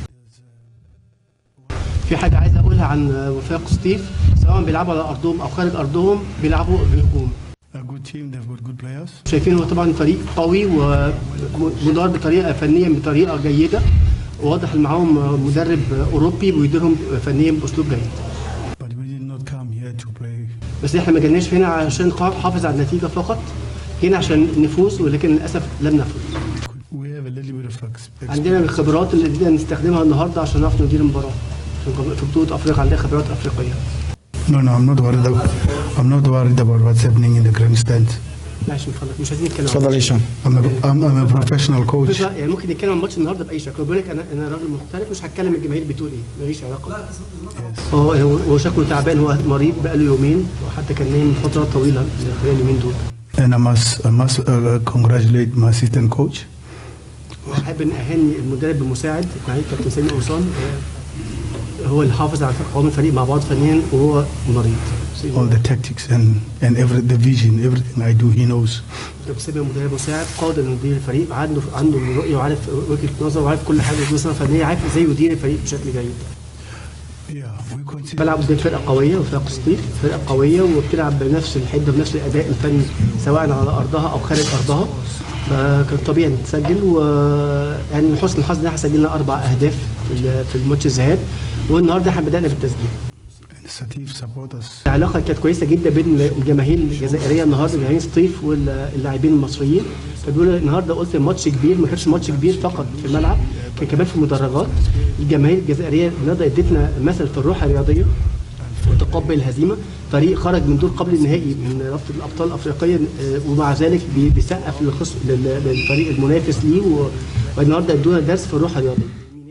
في حاجة عايز أقولها عن آه، وفاق ستيف سواء بيلعبوا على أرضهم أو خارج أرضهم بيلعبوا بهجوم. A good team, they've got good players. شايفين هو طبعا فريق قوي ومدار بطريقة فنيا بطريقة جيدة واضح إن معاهم مدرب أوروبي بيديرهم فنيا بأسلوب جيد. But we did not come here to play. بس احنا ما جيناش هنا عشان نحافظ على النتيجة فقط هنا عشان نفوز ولكن للأسف لم نفوز. We have a little bit of ex- عندنا الخبرات اللي بدنا نستخدمها النهارده عشان نعرف ندير المباراه عشان في بطوله افريقيا عندنا خبرات افريقيه No, no, I'm not worried. About, I'm not worried about what's happening in the grandstand. ماشي من فضلك مش عايزين نتكلم عن اتفضل يا هشام I'm a, I'm, I'm a professional coach. بص، يعني ممكن نتكلم عن ماتش النهارده باي شكل بقول لك انا انا راجل مختلف مش هتكلم الجماهير بتقول ايه ماليش علاقه هو هو هو شكله تعبان هو مريض بقاله يومين وحتى كان نايم فتره طويله خلال اليومين دول And I must, I must uh, congratulate my assistant coach. احب ان اهني المدرب المساعد معالي كابتن سامي قمصان آه، هو اللي حافظ على قوام الفريق مع بعض فنيا وهو مريض All the tactics and, and every the vision, everything I do, he knows. كابتن سامي مدرب مساعد قادر انه يدير الفريق عنده عنده رؤيه وعارف وجهه نظر وعارف كل حاجه نظره فنيه عارف ازاي يدير الفريق بشكل جيد Yeah, we consider بلعب قدام فرقه قويه وفرقه ستيف فرقه قويه وبتلعب بنفس الحده بنفس الاداء الفني سواء على ارضها او خارج ارضها فكان طبيعي نتسجل و يعني من حسن الحظ ان احنا سجلنا اربع اهداف في ال- في الماتش الذهاب والنهارده احنا بدانا بالتسجيل and Satif support us. العلاقه كانت كويسه جدا بين الجماهير الجزائريه النهارده جماهير ستيف واللاعبين المصريين فبيقولوا النهارده قلت ماتش كبير ما كانش ماتش كبير فقط في الملعب كان كمان في المدرجات الجماهير الجزائريه النهارده ادتنا مثل في الروح الرياضيه وتقبل الهزيمه فريق خرج من دور قبل النهائي من رابطه الابطال الافريقيه آه، ومع ذلك بي- بيسقف للخصم لل- للفريق المنافس ليه و- والنهارده ادونا درس في الروح الرياضيه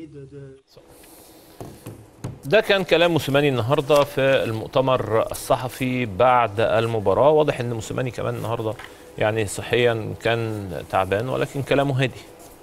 ده كان كلام موسيماني النهارده في المؤتمر الصحفي بعد المباراه واضح ان موسيماني كمان النهارده يعني صحيا كان تعبان ولكن كلامه هادي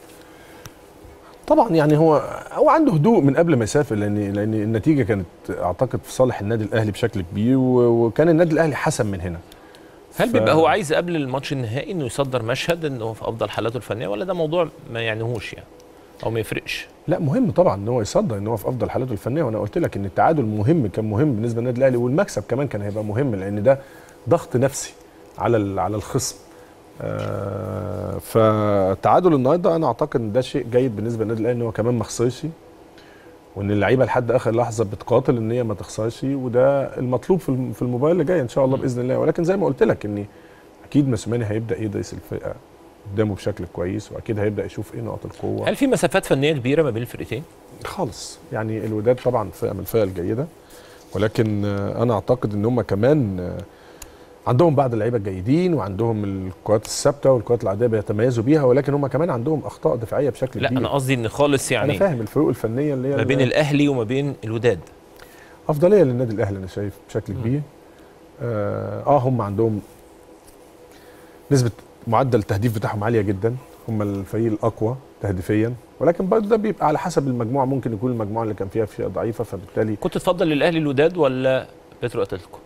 طبعا يعني هو هو عنده هدوء من قبل ما يسافر لان لان النتيجه كانت اعتقد في صالح النادي الاهلي بشكل كبير و- وكان النادي الاهلي حسم من هنا هل ف- بيبقى هو عايز قبل الماتش النهائي انه يصدر مشهد انه في افضل حالاته الفنيه ولا ده موضوع ما يعنيهوش يعني او ما يفرقش لا مهم طبعا ان هو يصدر ان هو في افضل حالاته الفنيه وانا قلت لك ان التعادل مهم كان مهم بالنسبه للنادي الاهلي والمكسب كمان كان هيبقى مهم لان ده ضغط نفسي على ال- على الخصم آه فتعادل النهارده انا اعتقد ان ده شيء جيد بالنسبه للنادي الاهلي ان هو كمان ما خسرش وان اللعيبه لحد اخر لحظه بتقاتل ان هي ما تخسرش وده المطلوب في الم- في المباراه اللي جايه ان شاء الله باذن الله ولكن زي ما قلت لك ان اكيد موسيماني هيبدا يدرس الفرقه قدامه بشكل كويس واكيد هيبدا يشوف ايه نقط القوه هل في مسافات فنيه كبيره ما بين الفرقتين خالص يعني الوداد طبعا فرقه من الفرق الجيده ولكن آه، انا اعتقد ان هم كمان آه، عندهم بعض اللعيبه الجيدين وعندهم الكرات الثابته والكرات العاديه بيتميزوا بيها ولكن هم كمان عندهم اخطاء دفاعيه بشكل لا كبير انا قصدي ان خالص انا يعني فاهم الفروق الفنيه اللي هي ما بين ال- الاهلي وما بين الوداد افضليه للنادي الاهلي انا شايف بشكل كبير اه, آه هم عندهم نسبه معدل التهديف بتاعهم عاليه جدا هم الفريق الاقوى تهديفيا ولكن برضه ده بيبقى على حسب المجموعه ممكن يكون المجموعه اللي كان فيها فيها ضعيفه فبالتالي كنت تفضل للاهلي الوداد ولا بترو اتلتيكو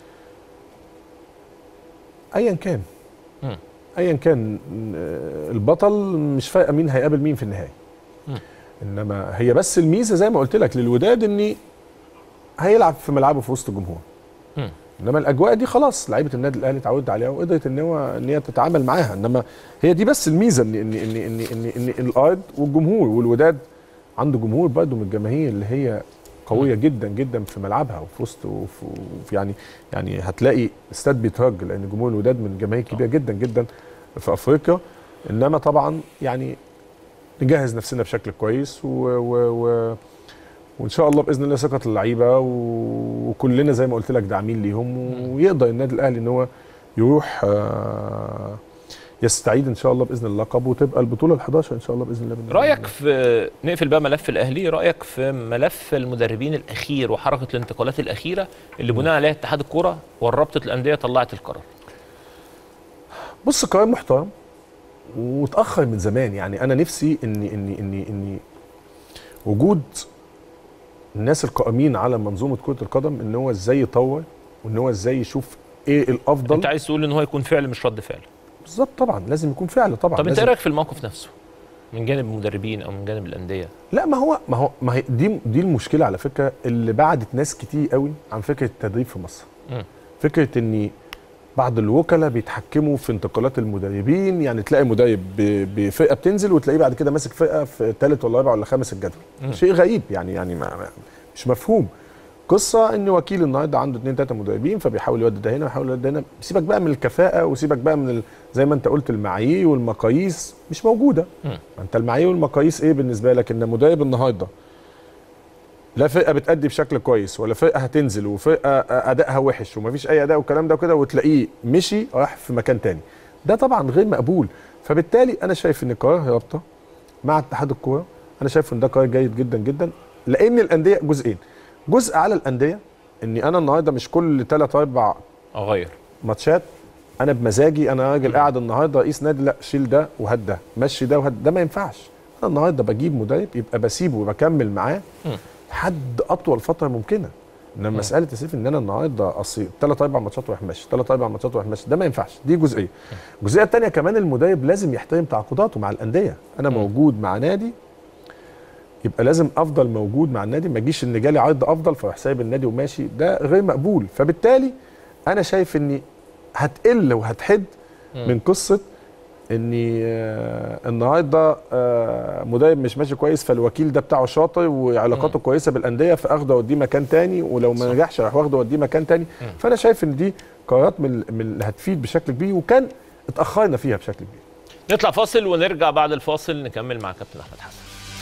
ايا كان مم. ايا كان آه، البطل مش فارقه مين هيقابل مين في النهايه مم. انما هي بس الميزه زي ما قلت لك للوداد ان هيلعب في ملعبه في وسط الجمهور مم. انما الاجواء دي خلاص لعيبه النادي الاهلي اتعودت عليها وقدرت ان هو ان هي تتعامل معاها انما هي دي بس الميزه ان ان ان ان ان, إن الارض والجمهور والوداد عنده جمهور برضه من الجماهير اللي هي قويه جدا جدا في ملعبها وفي وسط وفي وفي يعني يعني هتلاقي استاد بيترج لان جمهور الوداد من جماهير كبيره جدا جدا في افريقيا انما طبعا يعني نجهز نفسنا بشكل كويس و, و, و وان شاء الله باذن الله ثقه اللعيبه و- وكلنا زي ما قلت لك داعمين ليهم ويقدر النادي الاهلي ان هو يروح آه، يستعيد ان شاء الله باذن الله اللقب وتبقى البطوله ال 11 ان شاء الله باذن الله بالنسبة رايك لنا. في نقفل بقى ملف الاهلي رايك في ملف المدربين الاخير وحركه الانتقالات الاخيره اللي بناء عليها اتحاد الكوره ورابطه الانديه طلعت القرار بص قرار محترم وتاخر من زمان يعني انا نفسي اني اني اني اني وجود الناس القائمين على منظومه كره القدم ان هو ازاي يطور وان هو ازاي يشوف ايه الافضل انت عايز تقول ان هو يكون فعل مش رد فعل بالظبط طبعا لازم يكون فعل طبعا طب انت لازم ايه رايك في الموقف نفسه من جانب المدربين او من جانب الانديه لا ما هو ما هو ما هي دي دي المشكله على فكره اللي بعدت ناس كتير قوي عن فكره التدريب في مصر. مم. فكره ان بعض الوكلاء بيتحكموا في انتقالات المدربين يعني تلاقي مدرب ب- بفرقه بتنزل وتلاقيه بعد كده ماسك فرقه في ثالث ولا رابع ولا خامس الجدول. مم. شيء غريب يعني يعني ما ما مش مفهوم. قصه ان وكيل النهارده عنده اثنين ثلاثه مدربين فبيحاول يودي ده هنا ويحاول يودي ده هنا سيبك بقى من الكفاءه وسيبك بقى من ال... زي ما انت قلت المعايير والمقاييس مش موجوده مم. ما انت المعايير والمقاييس ايه بالنسبه لك ان مدرب النهارده لا فرقه بتأدي بشكل كويس ولا فرقه هتنزل وفرقه ادائها وحش ومفيش اي اداء والكلام ده وكده وتلاقيه مشي راح في مكان تاني ده طبعا غير مقبول فبالتالي انا شايف ان قرار رابطه مع اتحاد الكوره انا شايف ان ده قرار جيد جدا جدا لان الانديه جزئين جزء على الانديه اني انا النهارده مش كل ثلاث اربع اغير ماتشات انا بمزاجي انا راجل قاعد النهارده رئيس نادي لا شيل ده وهات ده مشي ده وهات ده ما ينفعش انا النهارده بجيب مدرب يبقى بسيبه وبكمل معاه مم. لحد اطول فتره ممكنه انما مساله يا سيف ان انا النهارده اصل ثلاث اربع ماتشات واروح ماشي ثلاث اربع ماتشات واروح ماشي ده ما ينفعش دي جزئيه الجزئيه الثانيه كمان المدرب لازم يحترم تعاقداته مع الانديه انا موجود مع نادي يبقى لازم افضل موجود مع النادي ما اجيش ان جالي عرض افضل فاروح سايب النادي وماشي ده غير مقبول فبالتالي انا شايف اني هتقل وهتحد من قصه اني آه، النهارده آه، مدرب مش ماشي كويس فالوكيل ده بتاعه شاطر وعلاقاته كويسه بالانديه فاخده اوديه مكان تاني ولو ما نجحش راح واخده اوديه مكان تاني فانا شايف ان دي قرارات من من اللي هتفيد بشكل كبير وكان اتاخرنا فيها بشكل كبير نطلع فاصل ونرجع بعد الفاصل نكمل مع كابتن احمد حسن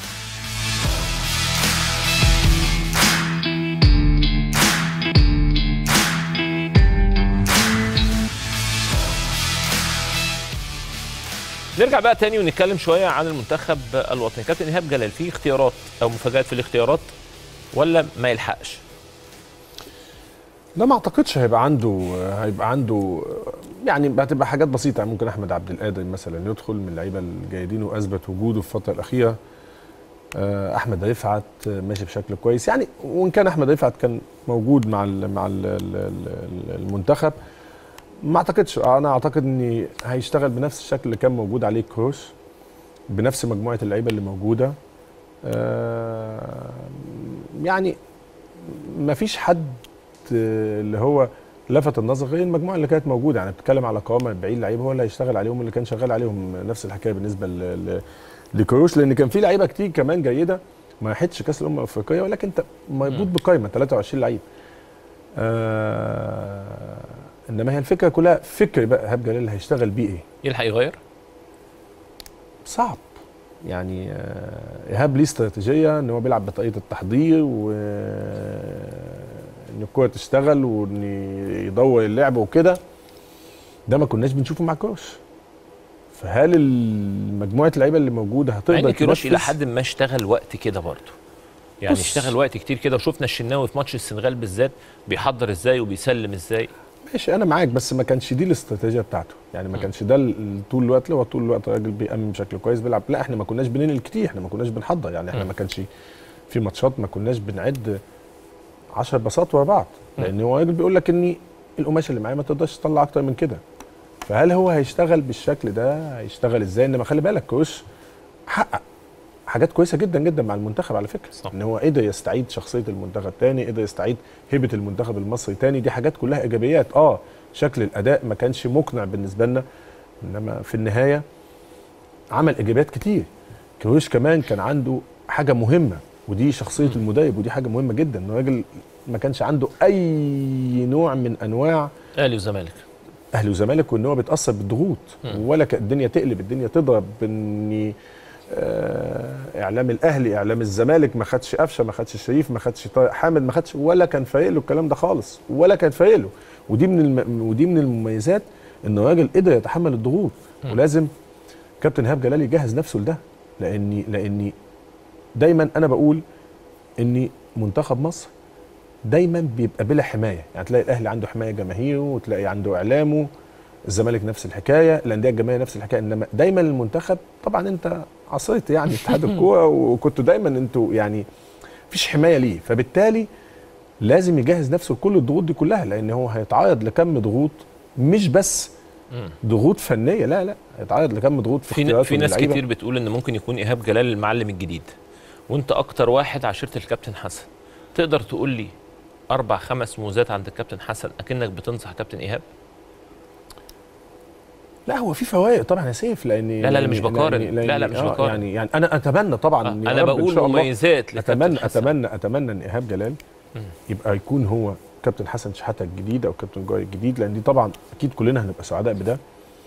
نرجع بقى تاني ونتكلم شويه عن المنتخب الوطني كابتن ايهاب جلال في اختيارات او مفاجات في الاختيارات ولا ما يلحقش لا ما اعتقدش هيبقى عنده هيبقى عنده يعني هتبقى حاجات بسيطه يعني ممكن احمد عبد القادر مثلا يدخل من اللعيبه الجيدين واثبت وجوده في الفتره الاخيره آه، احمد رفعت ماشي بشكل كويس يعني وان كان احمد رفعت كان موجود مع ال مع ال المنتخب ما اعتقدش انا اعتقد ان هيشتغل بنفس الشكل اللي كان موجود عليه كروش بنفس مجموعه اللعيبه اللي موجوده آه، يعني ما فيش حد اللي هو لفت النظر غير المجموعه اللي كانت موجوده يعني بتتكلم على قوامه 40 لعيب هو اللي هيشتغل عليهم اللي كان شغال عليهم نفس الحكايه بالنسبه ل- ل- لكروش لان كان في لعيبه كتير كمان جيده ما راحتش كاس الامم الافريقيه ولكن انت مربوط بقائمه 23 لعيب آه انما هي الفكره كلها فكر بقى ايهاب جلال هيشتغل بيه ايه يلحق يغير صعب يعني آه، ايهاب ليه استراتيجيه ان هو بيلعب بطريقه التحضير و ان الكوره تشتغل وان يدور اللعب وكده ده ما كناش بنشوفه مع كروش فهل المجموعه اللعيبه اللي موجوده مع هتقدر ان كيروش الى تنفذ؟ حد ما اشتغل وقت كده برضه يعني بص. اشتغل وقت كتير كده وشفنا الشناوي في ماتش السنغال بالذات بيحضر ازاي وبيسلم ازاي ماشي انا معاك بس ما كانش دي الاستراتيجيه بتاعته يعني ما كانش ده ال- طول الوقت اللي هو طول الوقت راجل بيأمن بشكل كويس بيلعب لا احنا ما كناش بننقل كتير احنا ما كناش بنحضر يعني احنا مم. ما كانش في ماتشات ما كناش بنعد 10 باصات ورا بعض لان هو راجل بيقول لك ان القماشه اللي معايا ما تقدرش تطلع اكتر من كده فهل هو هيشتغل بالشكل ده هيشتغل ازاي انما خلي بالك كروش حقق حاجات كويسه جدا جدا مع المنتخب على فكره صح. ان هو قدر يستعيد شخصيه المنتخب تاني قدر يستعيد هيبه المنتخب المصري تاني دي حاجات كلها ايجابيات اه شكل الاداء ما كانش مقنع بالنسبه لنا انما في النهايه عمل ايجابيات كتير كروش كمان كان عنده حاجه مهمه ودي شخصيه المدرب ودي حاجه مهمه جدا ان راجل ما كانش عنده اي نوع من انواع اهلي وزمالك اهلي وزمالك وان هو بيتاثر بالضغوط ولا كان الدنيا تقلب الدنيا تضرب ان آه، اعلام الاهلي اعلام الزمالك ما خدش قفشه ما خدش شريف ما خدش طارق حامد ما خدش ولا كان فايق له الكلام ده خالص ولا كان فايق له ودي من الم... ودي من المميزات ان الراجل قدر يتحمل الضغوط ولازم كابتن ايهاب جلال يجهز نفسه لده لاني لاني دايما انا بقول ان منتخب مصر دايما بيبقى بلا حمايه يعني تلاقي الاهلي عنده حمايه جماهيره وتلاقي عنده اعلامه الزمالك نفس الحكايه الانديه الجماهيريه نفس الحكايه انما دايما المنتخب طبعا انت عصرت يعني اتحاد الكوره وكنتوا دايما انتوا يعني مفيش حمايه ليه فبالتالي لازم يجهز نفسه لكل الضغوط دي كلها لان هو هيتعرض لكم ضغوط مش بس مم. ضغوط فنيه لا لا هيتعرض لكم ضغوط في في, ن- اختياراته في ناس للعيبة. كتير بتقول ان ممكن يكون ايهاب جلال المعلم الجديد وانت اكتر واحد عاشرت الكابتن حسن تقدر تقول لي اربع خمس موزات عند الكابتن حسن اكنك بتنصح كابتن ايهاب لا هو في فوائد طبعا يا سيف لان لا، لا، لا، مش لأن- بقارن. لأن- لا، لا، مش آه، بقارن. يعني يعني انا اتمنى طبعا آه، إن يا انا رب إن بقول شاء الله مميزات لكابتن اتمنى حسن. اتمنى اتمنى ان ايهاب جلال يبقى يكون هو كابتن حسن شحاته الجديد او كابتن جوي الجديد لان دي طبعا اكيد كلنا هنبقى سعداء بده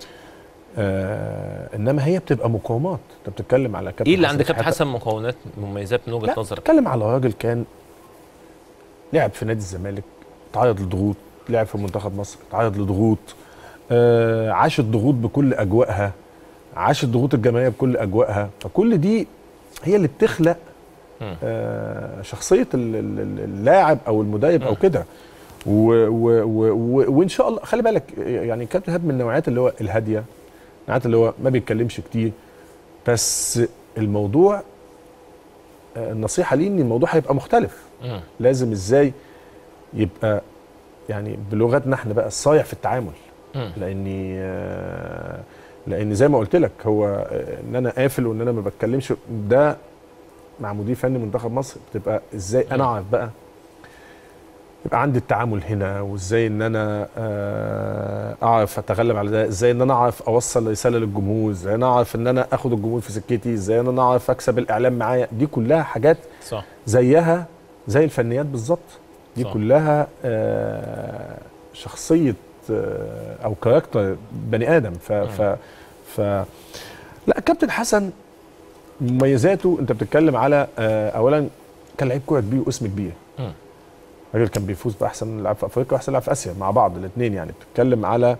آه انما هي بتبقى مقاومات انت بتتكلم على كابتن ايه اللي عند كابتن شحاتة. حسن مكونات مميزات من وجهه لا نظرك بتتكلم على راجل كان لعب في نادي الزمالك تعرض لضغوط لعب في منتخب مصر تعرض لضغوط آه عاش الضغوط بكل اجواءها عاش الضغوط الجماعيه بكل اجواءها فكل دي هي اللي بتخلق مم. آه شخصيه ال- ال- ال- اللاعب او المدرب او مم. كده و و و و وان شاء الله خلي بالك يعني كابتن هاب من النوعيات اللي هو الهاديه النوعيات اللي هو ما بيتكلمش كتير بس الموضوع آه، النصيحه ليه ان الموضوع هيبقى مختلف مم. لازم ازاي يبقى يعني بلغتنا احنا بقى الصايع في التعامل مم. لاني آه، لان زي ما قلت لك هو آه، ان انا قافل وان انا ما بتكلمش ده مع مدير فني منتخب مصر بتبقى ازاي انا اعرف بقى يبقى عندي التعامل هنا وازاي ان انا آه، اعرف اتغلب على ده ازاي ان انا اعرف اوصل رساله للجمهور ازاي انا اعرف ان انا اخد الجمهور في سكتي ازاي ان انا اعرف اكسب الاعلام معايا دي كلها حاجات صح زيها زي الفنيات بالظبط دي صح. صح. كلها آه، شخصيه آه، او كاركتر بني ادم ف ف ف لا كابتن حسن مميزاته انت بتتكلم على آه، اولا كان لعيب كوره كبير واسم كبير مم. راجل كان بيفوز باحسن لاعب في افريقيا واحسن لاعب في اسيا مع بعض الاثنين يعني بتتكلم على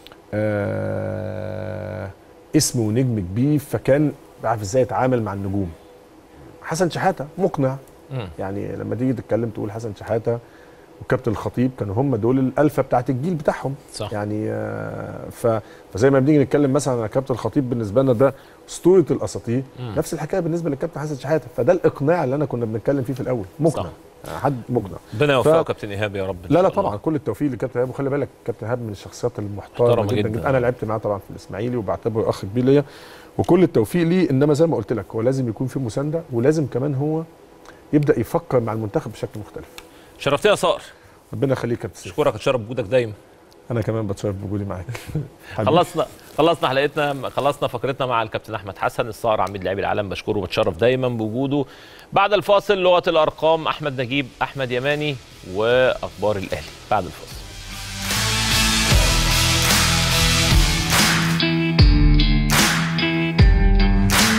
آه اسم ونجم كبير فكان بيعرف ازاي يتعامل مع النجوم حسن شحاته مقنع مم. يعني لما تيجي تتكلم تقول حسن شحاته وكابتن الخطيب كانوا هم دول الالفه بتاعت الجيل بتاعهم صح. يعني آه، ف... فزي ما بنيجي نتكلم مثلا على كابتن الخطيب بالنسبه لنا ده اسطوره الاساطير مم. نفس الحكايه بالنسبه للكابتن حسن شحاته فده الاقناع اللي انا كنا بنتكلم فيه في الاول مقنع صح. حد مقنع ربنا يوفقه ف- كابتن ايهاب يا رب إن لا لا شاء الله. طبعا كل التوفيق لكابتن ايهاب وخلي بالك كابتن ايهاب من الشخصيات المحترمه محترمة جدا, جداً. جدا, انا لعبت معاه طبعا في الاسماعيلي وبعتبره اخ كبير ليا وكل التوفيق ليه انما زي ما قلت لك هو لازم يكون في مسانده ولازم كمان هو يبدا يفكر مع المنتخب بشكل مختلف شرفتنا يا صقر ربنا يخليك يا كابتن سيف. اشكرك اتشرف بوجودك دايما انا كمان بتشرف بوجودي معاك حبيبي. خلصنا خلصنا حلقتنا خلصنا فقرتنا مع الكابتن احمد حسن الصقر عميد لاعبي العالم بشكره وبتشرف دايما بوجوده بعد الفاصل لغه الارقام احمد نجيب احمد يماني واخبار الاهلي بعد الفاصل